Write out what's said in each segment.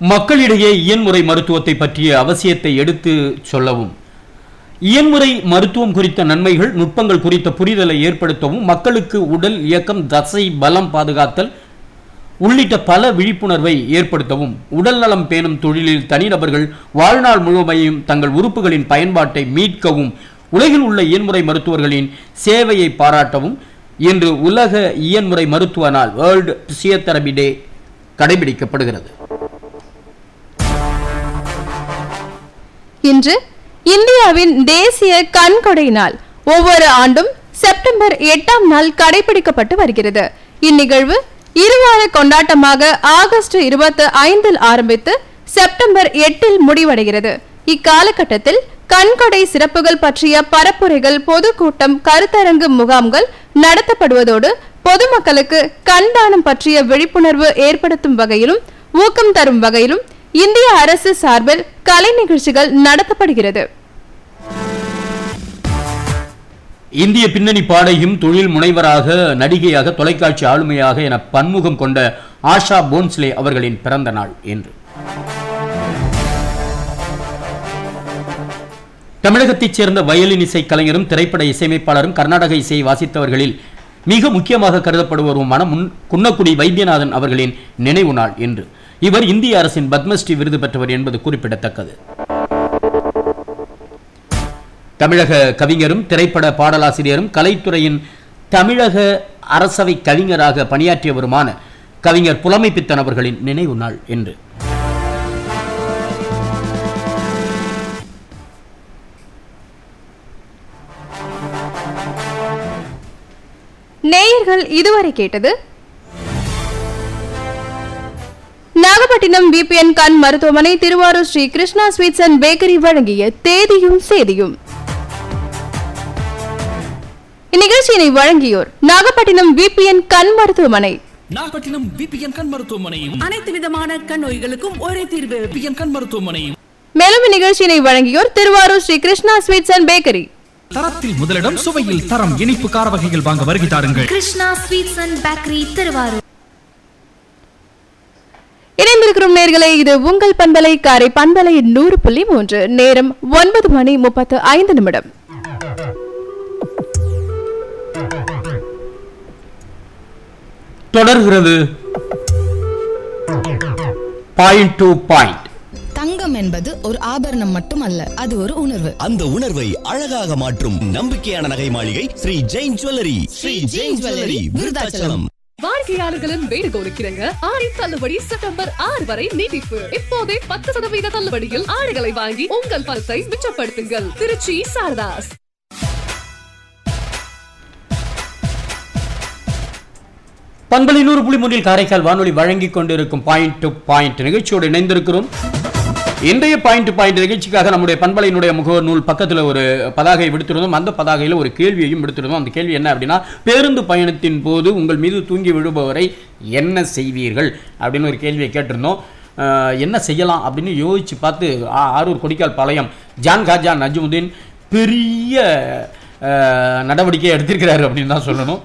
மக்களிடையே இயன்முறை மருத்துவத்தை பற்றிய அவசியத்தை எடுத்து சொல்லவும் இயன்முறை மருத்துவம் குறித்த நன்மைகள் நுட்பங்கள் குறித்த புரிதலை ஏற்படுத்தவும் மக்களுக்கு உடல் இயக்கம் தசை பலம் பாதுகாத்தல் உள்ளிட்ட பல விழிப்புணர்வை ஏற்படுத்தவும் உடல் நலம் பேணும் தொழிலில் தனிநபர்கள் வாழ்நாள் முழுமையும் தங்கள் உறுப்புகளின் பயன்பாட்டை மீட்கவும் உலகில் உள்ள இயன்முறை மருத்துவர்களின் சேவையை பாராட்டவும் இன்று உலக இயன்முறை மருத்துவ நாள் வேர்ல்டு பிசியோதெரபி டே கடைபிடிக்கப்படுகிறது இன்று இந்தியாவின் தேசிய கண்கொடை நாள் ஒவ்வொரு ஆண்டும் செப்டம்பர் எட்டாம் நாள் கடைபிடிக்கப்பட்டு வருகிறது இந்நிகழ்வு இருவார கொண்டாட்டமாக ஆகஸ்ட் இருபத்தி ஐந்தில் ஆரம்பித்து செப்டம்பர் எட்டில் முடிவடைகிறது இக்காலகட்டத்தில் கண்கொடை சிறப்புகள் பற்றிய பரப்புரைகள் பொதுக்கூட்டம் கருத்தரங்கு முகாம்கள் நடத்தப்படுவதோடு பொதுமக்களுக்கு கண் தானம் பற்றிய விழிப்புணர்வு ஏற்படுத்தும் வகையிலும் ஊக்கம் தரும் வகையிலும் இந்திய அரசு சார்பில் கலை நிகழ்ச்சிகள் நடத்தப்படுகிறது இந்திய பின்னணி பாடகியும் தொழில் முனைவராக நடிகையாக தொலைக்காட்சி ஆளுமையாக என பன்முகம் கொண்ட ஆஷா போன்ஸ்லே அவர்களின் பிறந்த நாள் என்று தமிழகத்தைச் சேர்ந்த வயலின் இசை கலைஞரும் திரைப்பட இசையமைப்பாளரும் கர்நாடக இசையை வாசித்தவர்களில் மிக முக்கியமாக கருதப்படுவருமான முன் குன்னக்குடி வைத்தியநாதன் அவர்களின் நினைவு நாள் என்று இவர் இந்திய அரசின் பத்மஸ்ரீ விருது பெற்றவர் என்பது குறிப்பிடத்தக்கது தமிழக கவிஞரும் திரைப்பட பாடலாசிரியரும் கலைத்துறையின் தமிழக அரசவை கவிஞராக பணியாற்றியவருமான கவிஞர் புலமைப்பித்தன் அவர்களின் நினைவு நாள் என்று நேயர்கள் இதுவரை கேட்டது நாகப்பட்டினம் பிபிஎன் கண் மருத்துவமனை Thiruvarur Sri Krishna sweets and bakery வழங்கிய தேதியும் சேதியும் இந்நிகழ்ச்சியினை வழங்கியோர் நாகப்பட்டினம் பிபிஎன் கண் மருத்துவமனை நாகப்பட்டினம் விபிஎன் கண் மருத்துவமனையும் அனைத்து விதமான கண் நோய்களுக்கும் ஒரே தீர்வு விபிஎன் கண் மருத்துவமனையும் மேலும் இந்நிகழ்ச்சியினை வழங்கியோர் Thiruvarur Sri Krishna sweets and bakery தரத்தில் முதலிடம் சுவையில் தரம் இனிப்பு கார வகைகள் வாங்க வருகை தாருங்கள் Krishna sweets and bakery Thiruvarur இணைந்திருக்கிறோம் நேர்களே இது உங்கள் பண்பலை காரை பண்பலை நூறு புள்ளி மூன்று நேரம் ஒன்பது மணி முப்பத்து ஐந்து நிமிடம் தொடர்கிறது பாயிண்ட் டு பாயிண்ட் தங்கம் என்பது ஒரு ஆபரணம் மட்டுமல்ல அது ஒரு உணர்வு அந்த உணர்வை அழகாக மாற்றும் நம்பிக்கையான நகை மாளிகை ஸ்ரீ ஜெயின் ஜுவல்லரி ஸ்ரீ ஜெயின் ஜுவல்லரி விருதாச்சலம் வாடிக்கையாளர்களின் வேண்டுகோளுக்கிறங்க ஆடி தள்ளுபடி செப்டம்பர் ஆறு வரை நீட்டிப்பு இப்போதே பத்து சதவீத தள்ளுபடியில் ஆடைகளை வாங்கி உங்கள் பணத்தை மிச்சப்படுத்துங்கள் திருச்சி சாரதாஸ் பண்பலை நூறு புள்ளி மூன்றில் காரைக்கால் வானொலி வழங்கிக் கொண்டிருக்கும் பாயிண்ட் டு பாயிண்ட் நிகழ்ச்சியோடு இணைந்திருக்கிறோம் இன்றைய பாயிண்ட் டு பாயிண்ட் நிகழ்ச்சிக்காக நம்முடைய பண்பலையினுடைய முகவர் நூல் பக்கத்தில் ஒரு பதாகை விடுத்திருந்தோம் அந்த பதாகையில் ஒரு கேள்வியையும் விடுத்திருந்தோம் அந்த கேள்வி என்ன அப்படின்னா பேருந்து பயணத்தின் போது உங்கள் மீது தூங்கி விழுபவரை என்ன செய்வீர்கள் அப்படின்னு ஒரு கேள்வியை கேட்டிருந்தோம் அஹ், என்ன செய்யலாம் அப்படின்னு யோசிச்சு பார்த்து ஆ- ஆரூர் கொடிக்கால் பாளையம் ஜான் காஜா நஜ்முதீன் பெரிய அஹ், நடவடிக்கை எடுத்திருக்கிறாரு அப்படின்னு தான் சொல்லணும்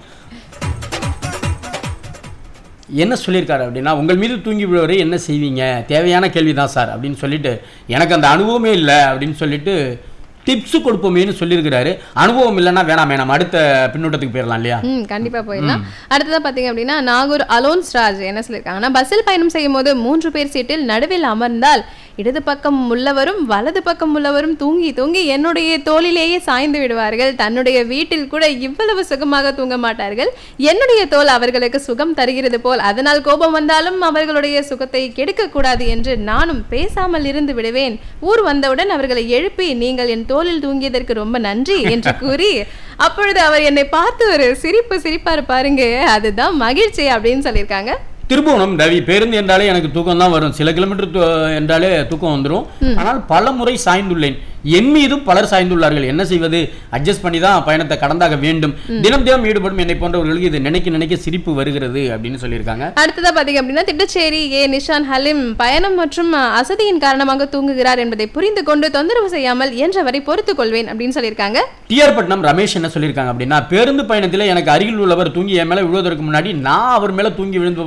என்ன சொல்லியிருக்காரு அப்படின்னா உங்கள் மீது தூங்கி விழுவரை என்ன செய்வீங்க தேவையான கேள்வி தான் சார் அப்படின்னு சொல்லிட்டு எனக்கு அந்த அனுபவமே இல்லை அப்படின்னு சொல்லிட்டு டிப்ஸ் கொடுப்போமேன்னு சொல்லியிருக்கிறாரு அனுபவம் இல்லைன்னா வேணாம் வேணாம் அடுத்த பின்னூட்டத்துக்கு போயிடலாம் இல்லையா ம் கண்டிப்பா போயிடலாம் அடுத்ததா பாத்தீங்க அப்படின்னா நாகூர் அலோன்ஸ் ராஜ் என்ன சொல்லியிருக்காங்கன்னா பஸ்ஸில் பயணம் செய்யும் போது மூன்று பேர் சீட்டில் நடுவில் அமர்ந்தால் இடது பக்கம் உள்ளவரும் வலது பக்கம் உள்ளவரும் தூங்கி தூங்கி என்னுடைய தோளிலேயே சாய்ந்து விடுவார்கள் தன்னுடைய வீட்டில் கூட இவ்வளவு சுகமாக தூங்க மாட்டார்கள் என்னுடைய தோல் அவர்களுக்கு சுகம் தருகிறது போல் அதனால் கோபம் வந்தாலும் அவர்களுடைய சுகத்தை கெடுக்க கூடாது என்று நானும் பேசாமல் இருந்து விடுவேன் ஊர் வந்தவுடன் அவர்களை எழுப்பி நீங்கள் என் தோளில் தூங்கியதற்கு ரொம்ப நன்றி என்று கூறி அப்பொழுது அவர் என்னை பார்த்து ஒரு சிரிப்பு சிரிப்பாரு பாருங்க அதுதான் மகிழ்ச்சி அப்படின்னு சொல்லியிருக்காங்க திருபுவனம் ரவி பேருந்து என்றாலே எனக்கு தூக்கம் தான் வரும் சில கிலோமீட்டர் தூ- என்றாலே தூக்கம் வந்துடும் ஆனால் பல முறை சாய்ந்துள்ளேன் என் மீதும் பலர் சாய்ந்துள்ளார்கள் என்ன செய்வது அட்ஜஸ்ட் பண்ணி தான் பயணத்தை கடந்தாக வேண்டும் தினம் தினம் ஈடுபடும் என்னை போன்றவர்களுக்கு இது நினைக்க நினைக்க சிரிப்பு வருகிறது அப்படின்னு சொல்லியிருக்காங்க அடுத்ததா பாத்தீங்க அப்படின்னா திட்டச்சேரி ஏ நிஷான் ஹலிம் பயணம் மற்றும் அஹ், அசதியின் காரணமாக தூங்குகிறார் என்பதை புரிந்து கொண்டு தொந்தரவு செய்யாமல் என்றவரை பொறுத்துக் கொள்வேன் அப்படின்னு சொல்லியிருக்காங்க டிஆர் பட்னம் ரமேஷ் என்ன சொல்லியிருக்காங்க அப்படின்னா பேருந்து பயணத்தில் எனக்கு அருகில் உள்ளவர் தூங்கி என் மேலே விழுவதற்கு முன்னாடி நான் அவர் மேலே தூங்கி விழுந்து